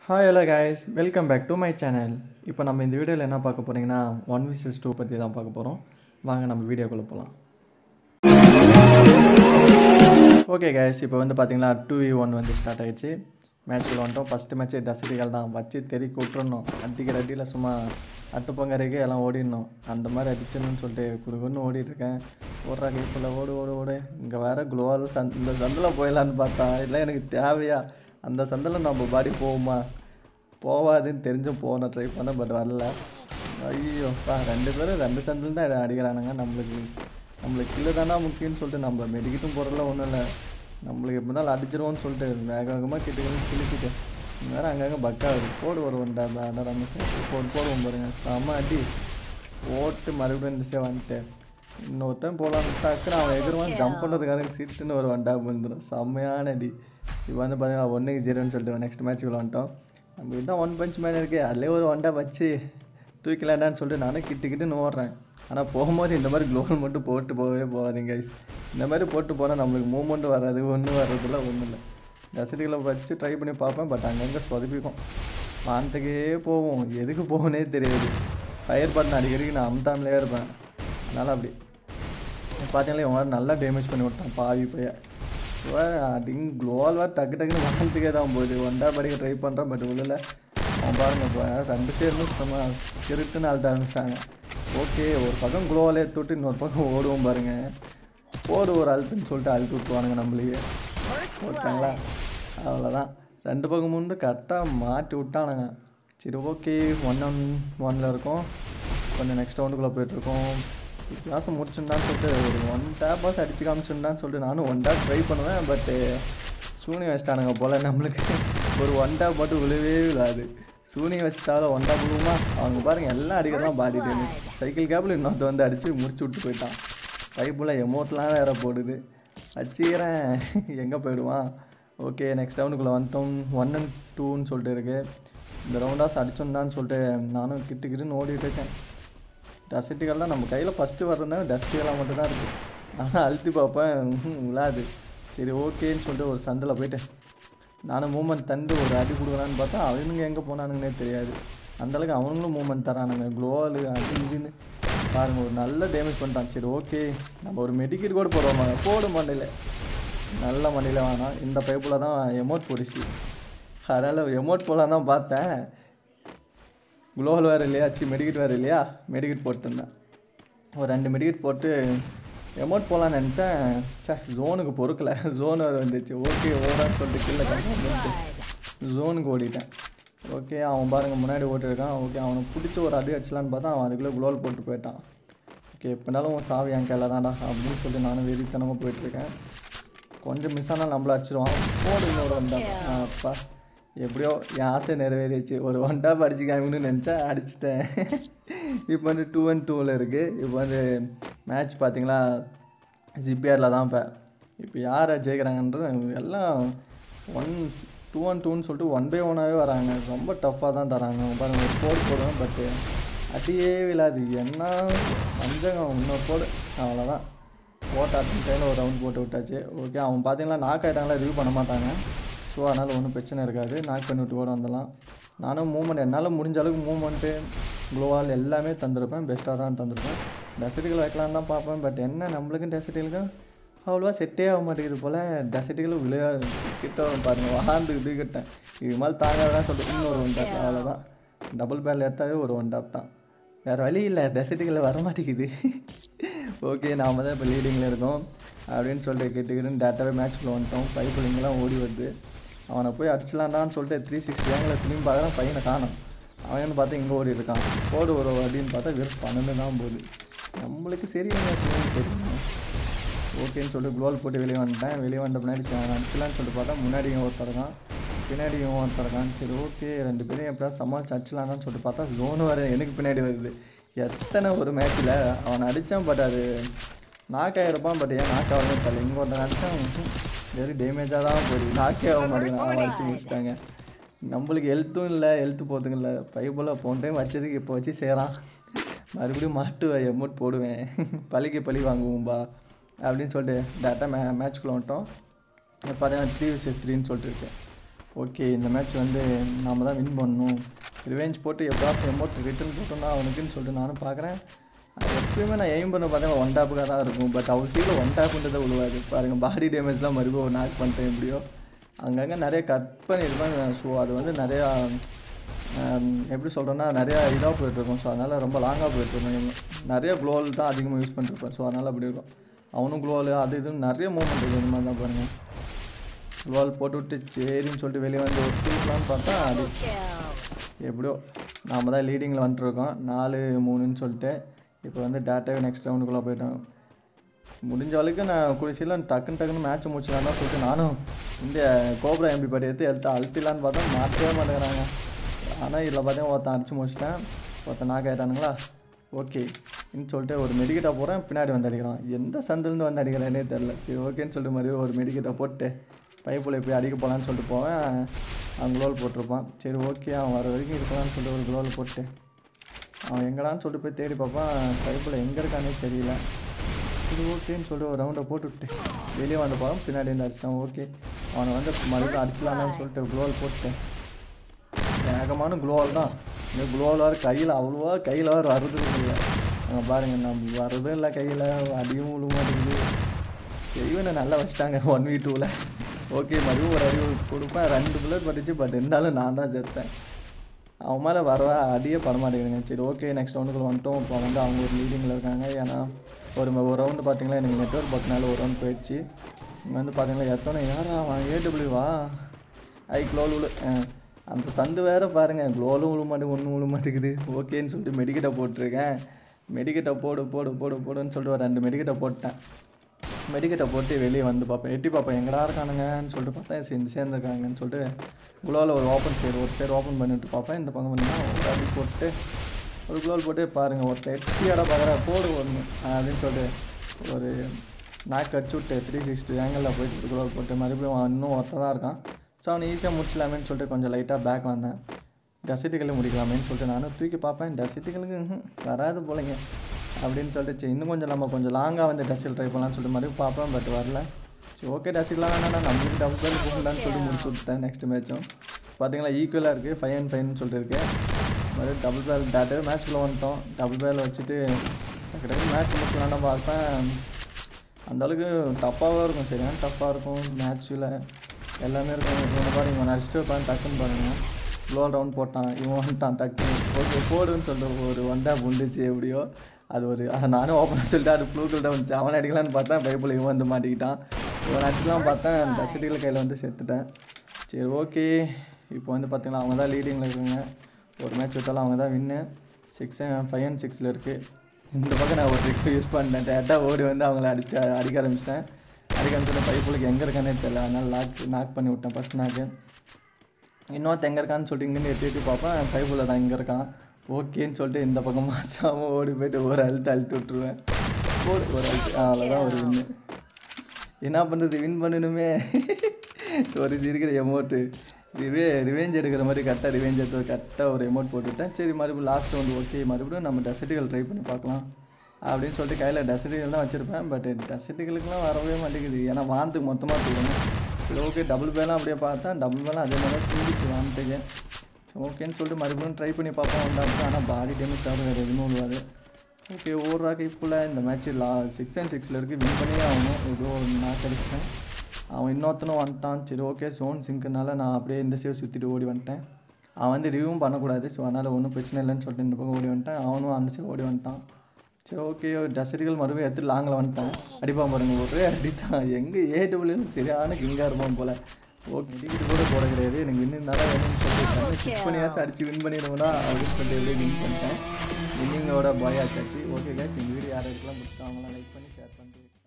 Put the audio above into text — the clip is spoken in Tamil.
hi hello guys welcome back to my channel இப்போ நம்ம இந்த வீடியோவில் என்ன பார்க்க போகிறீங்கன்னா ஒன் விசஸ் டூ பற்றி தான் பார்க்க போகிறோம் வாங்க நம்ம வீடியோக்குள்ளே போகலாம் ஓகே கைஸ் இப்போ வந்து பார்த்தீங்கன்னா டூ வி ஒன் வந்து ஸ்டார்ட் ஆகிடுச்சு மேட்ச்சில் வந்துட்டோம் ஃபஸ்ட்டு மேட்ச்சு டசிட்டிகள் தான் வச்சு தெறிக்க விட்டுறணும் அடிக்கிற அடியில் சும்மா அட்டு பொங்கரைக்கு எல்லாம் ஓடிடணும் அந்த மாதிரி அடிச்சிடணும்னு சொல்லிட்டு குறுகுன்னு ஓடிட்டுருக்கேன் ஓடுறா கைப்பில் ஓடு ஓடு ஓடு இங்கே வேறு குளோவால் சந்த் இந்த சந்தில் போயிடலான்னு பார்த்தா இல்லை எனக்கு தேவையா அந்த சந்தில் நம்ம பாடி போகுமா போவாதுன்னு தெரிஞ்சும் போன ட்ரை பண்ண பட் வரல ஐயோப்பா ரெண்டு பேரும் ரெண்டு சந்தில் தான் அடிக்கிறானுங்க நம்மளுக்கு நம்மளுக்கு கில்லு தானா முக்கியம்னு சொல்லிட்டு நம்ம மெடிக்கிட்டும் போகிறதுல ஒன்றும் இல்லை நம்மளுக்கு எப்படினாலும் அடிச்சிருவோம்னு சொல்லிட்டு வேக வேகமாக கிட்டுக்கணும் கிழிச்சிட்டு வேறு அங்கங்கே பக்காகுது போடு ஒரு ஒன்றா பேனர் ரமேஷ் போடு போடுவோம் பாருங்க செம்ம அடி போட்டு மறுபடியும் இந்த சே வந்துட்டு இன்னொரு டைம் போகலான்னு டக்குன்னு அவன் எதிர்வான் ஜம்ப் பண்ணுறதுக்காக சீட்டுன்னு ஒரு ஒன் டேப் வந்துடும் செம்மையான அடி இப்போ வந்து பார்த்தீங்கன்னா ஒன்றுக்கு ஜீரோன்னு சொல்லிட்டு நெக்ஸ்ட் மேட்ச்சுக்கு வந்துட்டோம் நம்ம கிட்ட ஒன் பஞ்ச் மேன் இருக்குது அதுலேயே ஒரு ஒன் டேப் வச்சு தூக்கலாண்டான்னு சொல்லிட்டு நானும் கிட்டு கிட்டுன்னு ஓடுறேன் ஆனால் போகும்போது இந்த மாதிரி க்ளோவல் மட்டும் போட்டு போகவே போகாதீங்க guys இந்த மாதிரி போட்டு போனால் நம்மளுக்கு மூமெண்ட் வராது ஒன்றும் வர்றதில்ல ஒன்றும் இல்லை ரசிகளை வச்சு ட்ரை பண்ணி பார்ப்பேன் பட் அங்கங்கே சொதப்பிக்கும் வானத்துக்கே போவோம் எதுக்கு போகனே தெரியாது ஃபயர் பட்டன் அடிக்கடிக்கு நான் அமுத்தாமலே இருப்பேன் அதனால் அப்படி பார்த்தீங்களா இவங்க நல்லா டேமேஜ் பண்ணி விட்டான் பாவி பைய அடிங் க்ளோவால் வேறு டக்கு டக்குன்னு வானத்துக்கே தான் போகுது ஒன்றா படிக்க ட்ரை பண்ணுறேன் பட் உள்ள அவன் பாருங்க இப்போ ரெண்டு சேர்ந்து சும்மா திருட்டுன்னு அழுத்த ஆரம்பிச்சிட்டாங்க ஓகே ஒரு பக்கம் குளோவாலே தொட்டு இன்னொரு பக்கம் ஓடுவோம் பாருங்க போடு ஒரு அழுத்துன்னு சொல்லிட்டு அழுத்து விட்டுருவானுங்க நம்மளையே ஓட்டாங்களா அவ்வளோதான் ரெண்டு பக்கம் முண்டு கரெக்டாக மாட்டி விட்டானுங்க சரி ஓகே ஒன் ஒன் ஒனில் இருக்கோம் கொஞ்சம் நெக்ஸ்ட் ரவுண்டுக்குள்ளே போயிட்டுருக்கோம் வித்தியாசம் முடிச்சுட்டான்னு சொல்லிட்டு ஒரு ஒன் டேப்பாஸ் அடிச்சு காமிச்சுட்டான்னு சொல்லிட்டு நானும் ஒன் டேப் ட்ரை பண்ணுவேன் பட்டு சூனி வச்சிட்டானுங்க போல் நம்மளுக்கு ஒரு ஒன் டேப் மட்டும் விழுவே விழாது சூனி வச்சிட்டாலும் ஒன் டேப் விழுவுமா அவங்க பாருங்கள் எல்லாம் அடிக்கிறதான் பாடிட்டு சைக்கிள் கேப்பில் இன்னொருத்த வந்து அடித்து முடிச்சு விட்டு போயிட்டான் பைப்புல எமௌண்ட்லாம் வேறு போடுது வச்சுக்கிறேன் எங்கே போயிடுவான் ஓகே நெக்ஸ்ட் ரவுண்டுக்குள்ளே வந்துட்டோம் ஒன் அண்ட் டூன்னு சொல்லிட்டு இருக்கு இந்த ரவுண்டாஸ் அடிச்சோம்டான்னு சொல்லிட்டு நானும் கிட்டு கிட்டுன்னு ஓடிட்டு இருக்கேன் டஸ்ட்டுகள்லாம் நம்ம கையில் ஃபஸ்ட்டு வர்றதுனால டஸ்ட்டுகளாக மட்டும் தான் இருக்குது ஆனால் அழுத்தி பார்ப்பேன் ம்ஹும், விழாது சரி ஓகேன்னு சொல்லிட்டு ஒரு சந்தில் போயிட்டேன் நானும் மூமெண்ட் தந்து ஒரு அடி கொடுக்குறான்னு பார்த்தா அவனுங்க எங்கே போனானுங்கன்னே தெரியாது அந்தளவுக்கு அவனுங்களும் மூமெண்ட் தரானுங்க க்ளோவாலு அது இதுன்னு பாருங்க ஒரு நல்ல டேமேஜ் பண்ணிட்டான் சரி ஓகே நம்ம ஒரு மெடிக்கெட் கூட போடுவோம் போடு மண்டையில் நல்ல மண்டையில் வேணாம் இந்த பைப்பில் தான் எமோட் போடுச்சு அதனால் எமோட் போலாம் தான் பார்த்தேன் குளோவல் வேறு இல்லையா சி மெடிக்கெட் வேறு இல்லையா மெடிக்கெட் போட்டிருந்தேன் ஒரு ரெண்டு மெடிக்கெட் போட்டு எமௌண்ட் போகலான்னு நினச்சேன் சே ஜோனுக்கு பொறுக்கல ஜோன் வேறு வந்துச்சு ஓகே ஓடான்னு சொல்லிட்டு கீழே பண்ணிட்டு ஜோனுக்கு ஓடிட்டேன் ஓகே அவன் பாருங்க முன்னாடி ஓட்டிருக்கான் ஓகே அவனுக்கு பிடிச்ச ஒரு அடி அடிச்சலான்னு பார்த்தா அவன் அதுக்குள்ளே குளோல் போட்டு போயிட்டான் ஓகே எப்படினாலும் உன் சாவி என் கையில் தான்டா அப்படின்னு சொல்லி நானும் வெறித்தனமாக போயிட்டுருக்கேன் கொஞ்சம் மிஸ் ஆனால் நம்மள அடிச்சிருவான் போடு இன்னொரு ஒன் டாப் அப்பா எப்படியோ என் ஆசை நிறைவேறிச்சு ஒரு ஒன் டாப் அடிச்சு காமிக்கணும்னு நினச்சா அடிச்சிட்டேன் இப்போ வந்து டூ அண்ட் டூவில் இருக்குது இப்போ வந்து மேட்ச் பார்த்தீங்களா ஜிபிஆரில் தான் இப்போ இப்போ யார் ஜெயிக்கிறாங்கன்றது எல்லாம் ஒன் டூ அண்ட் டூன்னு சொல்லிட்டு ஒன் பை ஒன்னாகவே வராங்க ரொம்ப டஃப்பாக தான் தராங்க பாருங்க ஒரு போடு போடுவேன் பட்டு அடியே விழாது என்ன வஞ்சகம் இன்னொரு போடு அவ்வளோதான் போட்டு அட்டன் டைமில் ஒரு ரவுண்ட் போட்டு விட்டாச்சு ஓகே அவன் பார்த்தீங்கன்னா நாக் ஆகிட்டாங்களா ரிவ்யூ பண்ண மாட்டாங்க ஸோ அதனால் ஒன்றும் பிரச்சனை இருக்காது நாக் பண்ணி விட்டு கூட வந்துடலாம் நானும் மூமெண்ட் என்னால் முடிஞ்ச அளவுக்கு மூமெண்ட்டு க்ளோவால் எல்லாமே தந்திருப்பேன் பெஸ்ட்டாக தான் தந்திருப்பேன் டெசர்ட்டுகள் வைக்கலான்னு தான் பார்ப்பேன் பட் என்ன நம்மளுக்கும் டெசர்ட்டுகளுக்கும் அவ்வளோவா செட்டே ஆக மாட்டேங்குது போல் டெசர்ட்டுகளும் விளையா கிட்ட வரும் பாருங்கள் வாழ்ந்து இதுக்கிட்டேன் இது மாதிரி தாங்காதான் சொல்லிட்டு இன்னொரு ஒன் டாப் அவ்வளோதான் டபுள் பேல் எடுத்தாவே ஒரு ஒன் டாப் தான் வேறு வழி இல்லை டெசர்ட்டுகளில் வர மாட்டேங்குது ஓகே நாம தான் இப்போ லீடிங்கில் இருக்கோம் அப்படின்னு சொல்லிட்டு கேட்டுக்கிட்டு டேட்டாவே மேட்ச்குள்ளே வந்துட்டோம் பைப்பிள்ளைங்கெல்லாம் ஓடி வருது அவனை போய் அடிச்சலான்டான்னு சொல்லிட்டு த்ரீ சிக்ஸ்டி ஆங்கில் திரும்பி பார்க்குறான் பையனை காணும் அவன் பார்த்து இங்கே ஓடி இருக்கான் போடு ஒரு அப்படின்னு பார்த்தா வெறும் பன்னெண்டு தான் போகுது நம்மளுக்கு சரிங்க சரிங்க ஓகேன்னு சொல்லிட்டு குளோல் போட்டு வெளியே வந்துட்டேன் வெளியே வந்த பின்னாடி சரி, அவன் அடிச்சலான்னு சொல்லிட்டு பார்த்தா முன்னாடியும் ஒருத்தர் இருக்கான் பின்னாடியும் ஒருத்தர் இருக்கான் சரி ஓகே ரெண்டு பேரும் எப்படியாவது சமாளிச்சு அடிச்சலான்னு சொல்லிட்டு பார்த்தா ஜோனு வர எனக்கு பின்னாடி வருது எத்தனை ஒரு மேட்ச்சில் அவன் அடித்தான் பட் அது நாக் ஆகிருப்பான் பட் ஏன் நாக் ஆகலன்னு தெரியல இங்கே ஒருத்தன் அடித்தான் வெறும் டேமேஜாக தான் போகுது நாக்கே ஆக மாட்டேங்குது அவன் அடிச்சு முடிச்சிட்டாங்க நம்மளுக்கு ஹெல்த்தும் இல்லை ஹெல்த்து போகிறதுக்கு இல்லை பைப்பில் போன டைம் வச்சதுக்கு இப்போ வச்சு சேரான் மறுபடியும் மாட்டுவேன் எமௌண்ட் போடுவேன் பழிக்கு பழி வாங்குவோம்பா அப்படின்னு சொல்லிட்டு டேரெக்டாக மே மேட்ச்குள்ளே வந்துட்டோம் பார்த்தீங்கன்னா த்ரீ விசஸ் த்ரீன்னு சொல்லிட்டு இருக்கேன் ஓகே இந்த மேட்ச் வந்து நாம தான் வின் பண்ணணும் ரிவெஞ்ச் போட்டு எப்படாச்சும் எமௌண்ட் ரிட்டர்ன் போட்டோம்னா அவனுக்குன்னு சொல்லிட்டு நானும் பார்க்குறேன் அது எப்பயுமே நான் எய்ம் பண்ண பார்த்தா ஒன் டாப்புக்காக தான் இருக்கும் பட் அவ்வளோ சீக்கிரம் ஒன் டாப்புன்றதை விழுவாது பாருங்கள் பாடி டேமேஜ்லாம் மறுபடியும் நாக் பண்ணிட்டேன் எப்படியோ அங்கங்கே நிறைய கட் பண்ணியிருப்பேன் ஸோ அது வந்து நிறையா ஆம், எப்படி சொல்கிறேன்னா நிறையா இதாக போயிட்டுருக்கும் ஸோ அதனால் ரொம்ப லாங்காக போயிட்டுருக்கும் நிறைய க்ளோவல் தான் அதிகமாக யூஸ் பண்ணிருப்பேன் ஸோ அதனால் அப்படி இருக்கும் அவனும் க்ளோவல் அது இதுன்னு நிறைய மூமெண்ட் இருக்குது இந்த மாதிரி தான் பாருங்கள் க்ளோவல் போட்டு விட்டு சரின்னு சொல்லிட்டு வெளியே வந்து ஒரு தூக்கலான்னு பார்த்தா அது எப்படியோ நாம் தான் லீடிங்கில் வந்துட்டுருக்கோம் நாலு மூணுன்னு சொல்லிட்டு இப்போ வந்து டேட்டாவே நெக்ஸ்ட் ரவுண்டுக்குள்ளே போயிட்டோம் முடிஞ்ச அளவுக்கு நான் குடிசையில் டக்குன்னு டக்குன்னு மேட்ச் முடிச்சலாம் தான் சொல்லிட்டு நானும் இந்த கோப்ரா எம்பி படி எடுத்து எடுத்து அழுத்திலான்னு பார்த்தா மாற்றவே மாட்டேங்கிறாங்க ஆனால் இதில் பார்த்தா ஒருத்தன் அடிச்சு முடிச்சிட்டேன் ஒருத்தன் நாக் ஆகிட்டானுங்களா ஓகே ன்னு சொல்லிட்டு ஒரு மெடிக்கெட்டாக போகிறேன் பின்னாடி வந்து அடிக்கிறான் எந்த சந்திலேருந்து வந்து அடிக்கிறேனே தெரில சரி ஓகேன்னு சொல்லிட்டு மறுபடியும் ஒரு மெடிக்கெட்டை போட்டு பைப்பில் எப்படி அடிக்க போகலான்னு சொல்லிட்டு போவேன் அவன் குளோல் போட்டிருப்பான் சரி ஓகே அவன் வர வரைக்கும் இருக்கலாம்னு சொல்லிட்டு ஒரு குளோல் போட்டு அவன் எங்கடான்னு சொல்லிட்டு போய் தேடி பார்ப்பான் பைப்பில் எங்கே இருக்கானே தெரியல இது ஓகேன்னு சொல்லிட்டு ஒரு ரவுண்டை போட்டு விட்டு வெளியே வந்து போகிறான் பின்னாடி இருந்து அடிச்சிட்டான் ஓகே அவனை வந்து மறுபடியும் அடிச்சலாமேன்னு சொல்லிட்டு குளோல் போட்டேன் வேகமான குளோவால் தான் இந்த குளோவால் வர கையில் அவ்வளோவா கையில் வர வர்றதும் இல்லை அங்கே பாருங்கள் நம்ம வர்றதும் இல்லை கையில் அடியும் விழுக மாட்டேங்குது செய்வனை நல்லா வச்சிட்டாங்க ஒன் வி டூவில் ஓகே மறுபடியும் ஒரு அடி கொடுப்பேன் ரெண்டு புல்லட் பட்டுச்சு பட் இருந்தாலும் நான் தான் செத்தேன் அவன் மேலே வரவா அடியே பட மாட்டேங்குதுங்க சரி ஓகே நெக்ஸ்ட் ரவுண்டுக்குள்ள வந்துட்டோம் இப்போ வந்து அவங்க ஒரு லீடிங்கில் இருக்காங்க ஏன்னா ஒரு ஒரு ரவுண்டு பார்த்தீங்களா எனக்கு நெட்ஒர்க் பத்தினால ஒரு ரவுண்ட் போயிடுச்சு இங்கே வந்து பார்த்தீங்களா எத்தனை யாரா அவன் ஏடபிள்யூவா ஐ க்ளோல் விழு அந்த சந்து வேற பாருங்க க்ளோலும் விழ மாட்டேங்குது ஒன்றும் விழ மாட்டேங்குது ஓகேன்னு சொல்லிட்டு மெடிக்கெட்டை போட்டிருக்கேன் மெடிக்கெட்டை போடு போடு போடு போடுன்னு சொல்லிட்டு ஒரு ரெண்டு மெடிக்கெட்டை போட்டேன் மெடிக்கெட்டை போட்டு வெளியே வந்து பார்ப்பேன் எட்டி பார்ப்பேன் எங்கடா இருக்கானுங்கன்னு சொல்லிட்டு பார்த்தா சேர்ந்து சேர்ந்துருக்காங்கன்னு சொல்லிட்டு குளோவில் ஒரு ஓப்பன் சேர் ஒரு சேர் ஓப்பன் பண்ணிவிட்டு பார்ப்பேன் இந்த பக்கம் பண்ணால் ஒரு அடி போட்டு ஒரு குளோல் போட்டு பாருங்கள் ஒருத்தர் எட்டியாட பார்க்குறா போடு ஒன்று அப்படின்னு சொல்லிட்டு ஒரு நாக்கு அடிச்சு விட்டு த்ரீ சிக்ஸ்டி ஆங்கிளில் போயிட்டு ஒரு குளோல் போட்டு மறுபடியும் அவன் இன்னும் ஒருத்தன் தான் இருக்கான் ஸோ அவனை ஈஸியாக முடிச்சலாமேன்னு சொல்லிட்டு கொஞ்சம் லைட்டாக பேக் வந்தேன் டசிட்டிகளை முடிக்கலாமேன்னு சொல்லிட்டு நானும் தூக்கி பார்ப்பேன் டசிட்டிகளுக்கு ம்ஹும், வராது போலங்க அப்படின்னு சொல்லிட்டு சரி இன்னும் கொஞ்சம் நம்ம கொஞ்சம் லாங்காக வந்து டசில் ட்ரை பண்ணலாம்னு சொல்லிட்டு மறுபடியும் பார்ப்பேன் பட் வரல சரி ஓகே டசிக்கலாம் வேணாம் நம்மளுக்கு டபுள் பேர் போகலான்னு சொல்லிட்டு முடிச்சு விட்டேன் நெக்ஸ்ட் மேட்சும் பார்த்தீங்களா ஈக்குவலாக இருக்குது ஃபைவ் அண்ட் ஃபைவ்னு சொல்லிட்டு இருக்கு மறுபடியும் டபுள் பேர் டேட்டு மேட்ச்குள்ளே வந்துட்டோம் டபுள் பேரில் வச்சுட்டு டக்கு டக்கு மேட்ச் முடிக்கலான்னு பார்ப்பேன் அந்த அளவுக்கு டஃப்பாகவும் இருக்கும் சரியான டஃப்பாக இருக்கும் மேட்ச்சில் எல்லாமே இருக்கும் இவனை பாருங்க இவன் அடிச்சுட்டு வைப்பான் டக்குன்னு பாருங்க லோ ரவுண்ட் போட்டான் இவன் வந்துட்டான் டக்குன்னு ஓகே போடுன்னு சொல்லிட்டு ஒரு ஒன் டேப் உண்டுச்சு எப்படியோ அது ஒரு அது நானும் ஓப்பனாக சொல்லிட்டு அது ப்ளூக்கில் தான் வந்துச்சு அவன் அடிக்கலான்னு பார்த்தா பைபிள் இவன் வந்து மாட்டிக்கிட்டான் இவன் அடிச்சுலாம் பார்த்தேன் டசிட்டிகள் கையில் வந்து செத்துட்டேன் சரி ஓகே இப்போ வந்து பார்த்தீங்கன்னா அவங்க தான் லீடிங்கில் இருக்காங்க ஒரு மேட்ச் விட்டாலும் அவங்க தான் வின்னு சிக்ஸ் ஃபைவ் அண்ட் சிக்ஸில் இருக்குது இந்த பக்கம் நான் ஒரு ட்ரிக் யூஸ் பண்ணேன் டேட்டாக ஓடி வந்து அவங்கள அடிச்சு அடிக்க ஆரம்பிச்சிட்டேன் அடிக்க ஆரம்பிச்சிட்டு பைப்புளுக்கு எங்கே இருக்கானே தெரியல அதனால் லாக் நாக் பண்ணி விட்டேன் ஃபஸ்ட் நாக்கு இன்னொருத்த எங்கே இருக்கான்னு சொல்லிட்டு இங்கேருந்து எட்டி எட்டி பார்ப்பேன் பைப்புல தான் இங்கே இருக்கான் ஓகேன்னு சொல்லிட்டு இந்த பக்கம் மாசாமல் ஓடி போயிட்டு ஒரு அழுத்து அழுத்து விட்ருவேன் போடு ஒரு அழுத்து அவ்வளோதான் ஒரு வின்னு என்ன பண்ணுறது வின் பண்ணணுமே ஒரு இருக்கிற எமௌண்ட்டு ரிவே ரிவெஞ்ச் எடுக்கிற மாதிரி கரெக்டாக ரிவெஞ்ச் எடுத்து கரெக்டாக ஒரு எமௌண்ட் போட்டுவிட்டேன் சரி மறுபடியும் லாஸ்ட் வந்து ஓகே மறுபடியும் நம்ம டெசர்ட்டுகள் ட்ரை பண்ணி பார்க்கலாம் அப்படின்னு சொல்லிட்டு கையில் டெசர்ட்டுகள் தான் வச்சுருப்பேன் பட் டெசர்ட்டுகளுக்குலாம் வரவே மாட்டேங்குது ஏன்னா வானத்துக்கு மொத்தமாக தூக்கணும் சரி ஓகே டபுள் பேலாம் அப்படியே பார்த்தா டபுள் பேலாம் அதே மாதிரி தான் தூங்கிச்சு வானத்துக்கு ஓகேன்னு சொல்லிட்டு மறுபடியும் ட்ரை பண்ணி பார்ப்போம் வந்தாச்சு ஆனால் பாடி டேமேஜ் ஆகும் வேறு எதுவும் விழுவாது ஓகே ஓடுறாக்கு இப்போ இந்த மேட்ச் லா சிக்ஸ் அண்ட் சிக்ஸில் இருக்குது வின் பண்ணியே ஆகணும் ஏதோ ஒரு மேட்ச் அடிச்சிட்டேன் அவன் இன்னொருத்தனும் வந்துட்டான் சரி ஓகே சோன் சிங்க்குனால நான் அப்படியே இந்த சேவ் சுற்றிட்டு ஓடி வந்துட்டேன் அவன் வந்து ரிவ்யூவும் பண்ணக்கூடாது ஸோ அதனால் ஒன்றும் பிரச்சனை இல்லைன்னு சொல்லிட்டு இந்த பக்கம் ஓடி வந்துட்டேன் அவனும் அந்த சேவ் ஓடி வந்துட்டான் சரி ஓகே டசரிகள் மறுபடியும் எடுத்து லாங்கில் வந்துட்டான் அடிப்பான் பாருங்க ஒரே அடித்தான் எங்கே ஏடபிள்யூன்னு சரியான கிங்காக இருப்பான் போல் ஓகே டிக்கெட் கூட போட கிடையாது எனக்கு இன்னும் நல்லா வேணும்னு சொல்லிட்டு சிக்ஸ் பண்ணியாச்சும் அடிச்சு வின் பண்ணிடுவோம்னா அப்படின்னு சொல்லிட்டு எப்படியே வின் பண்ணிட்டேன் வின்னிங்கோட பாய் ஆச்சாச்சு ஓகே கேஸ் இந்த வீடியோ யார் யாருக்கெல்லாம் பிடிச்சா அவங்களாம் லைக் பண்ணி ஷேர் பண்ணிட்டு